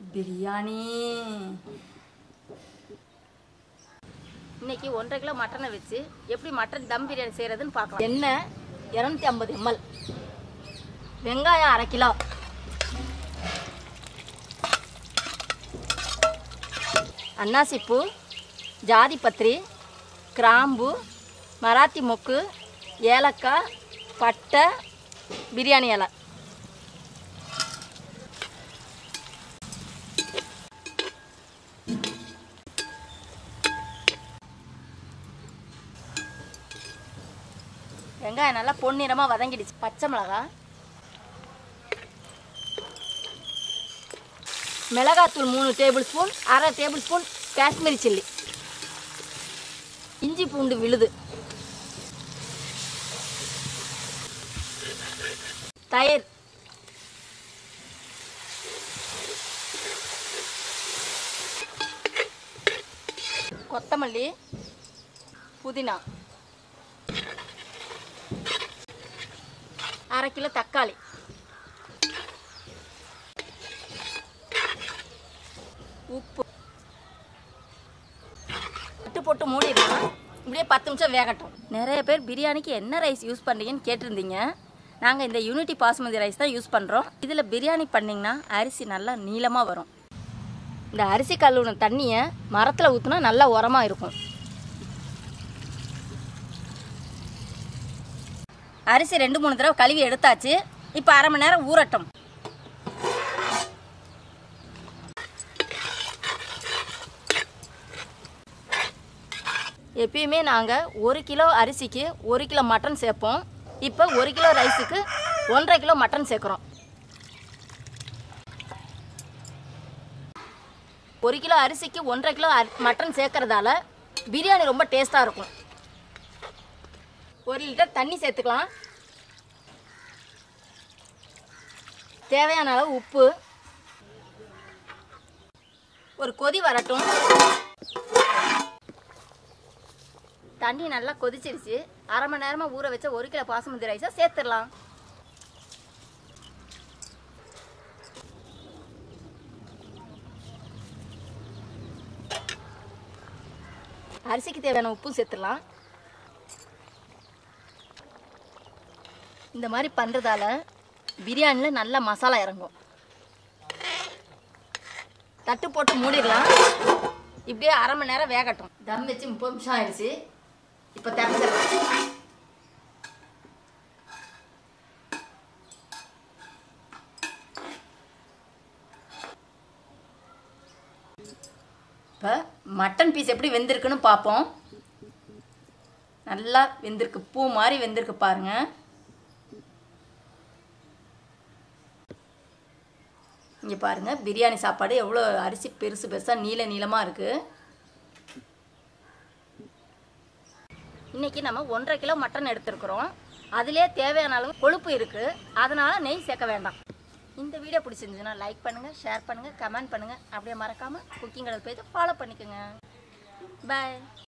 பிரியாணி இன்னைக்கு ஒன்றரை கிலோ மட்டனை வச்சு எப்படி மட்டன் தம் பிரியாணி செய்யறதுன்னு பார்க்கலாம் எண்ணெய் இரநூத்தி ஐம்பது எம்எல் வெங்காயம் அரை கிலோ அன்னாசிப்பூ ஜாதிபத்திரி கிராம்பு மராத்தி மொக்கு ஏலக்காய் பட்டை பிரியாணி இலை வெங்காயம் நல்லா பொன்னிறமாக வதங்கிடுச்சு பச்சை மிளகாய் மிளகாத்தூள் மூணு டேபிள் ஸ்பூன் அரை டேபிள் ஸ்பூன் காஷ்மீரி சில்லி இஞ்சி பூண்டு விழுது தயிர் கொத்தமல்லி புதினா அரை கிலோ தக்காளி உப்பு தட்டு போட்டு மூடிடலாம் இப்படியே பத்து நிமிஷம் வேகட்டும் நிறைய பேர் பிரியாணிக்கு என்ன ரைஸ் யூஸ் பண்ணுறீங்கன்னு கேட்டிருந்தீங்க நாங்கள் இந்த யூனிட்டி பாஸ்மதி ரைஸ் தான் யூஸ் பண்ணுறோம் இதில் பிரியாணி பண்ணிங்கன்னா அரிசி நல்லா நீளமாக வரும் இந்த அரிசி கழுவுன தண்ணியை மரத்தில் ஊற்றினா நல்லா உரமாக இருக்கும் அரிசி ரெண்டு மூணு தடவை கழுவி எடுத்தாச்சு இப்போ அரை மணி நேரம் ஊறட்டும் எப்பயுமே நாங்கள் ஒரு கிலோ அரிசிக்கு ஒரு கிலோ மட்டன் சேர்ப்போம் இப்போ ஒரு கிலோ ரைஸுக்கு ஒன்றரை கிலோ மட்டன் சேர்க்குறோம் ஒரு கிலோ அரிசிக்கு ஒன்றரை கிலோ அரி- மட்டன் சேர்க்கறதால பிரியாணி ரொம்ப டேஸ்ட்டாக இருக்கும் ஒரு லிட்டர் தண்ணி சேர்த்துக்கலாம் தேவையான அளவு உப்பு ஒரு கொதி வரட்டும் தண்ணி நல்லா கொதிச்சிருச்சு அரை மணி நேரமாக ஊற வச்ச ஒரு கிலோ பாசுமதி ரைஸை சேர்த்துடலாம் அரிசிக்கு தேவையான உப்பும் சேர்த்துடலாம் இந்த மாதிரி பண்ணுறதால பிரியாணியில் நல்ல மசாலா இறங்கும் தட்டு போட்டு மூடிடலாம் இப்படியே அரை மணி நேரம் வேகட்டும் தம் வச்சு முப்பது நிமிஷம் ஆயிடுச்சு இப்போ திறந்துடலாம் இப்போ மட்டன் பீஸ் எப்படி வெந்திருக்குன்னு பார்ப்போம் நல்லா வெந்திருக்கு பூ மாதிரி வெந்திருக்கு பாருங்க இங்கே பாருங்க பிரியாணி சாப்பாடு எவ்வளோ அரிசி பெருசு பெருசாக நீல நீளமாக இருக்குது இன்னைக்கு நம்ம ஒன்றரை கிலோ மட்டன் எடுத்திருக்கிறோம் அதிலே தேவையான அளவு கொழுப்பு இருக்குது அதனால நெய் சேர்க்க வேண்டாம் இந்த வீடியோ பிடிச்சிருந்துச்சுன்னா லைக் பண்ணுங்கள் ஷேர் பண்ணுங்கள் கமெண்ட் பண்ணுங்கள் அப்படியே மறக்காமல் குக்கிங் கடல் போய் ஃபாலோ பண்ணிக்கோங்க பாய்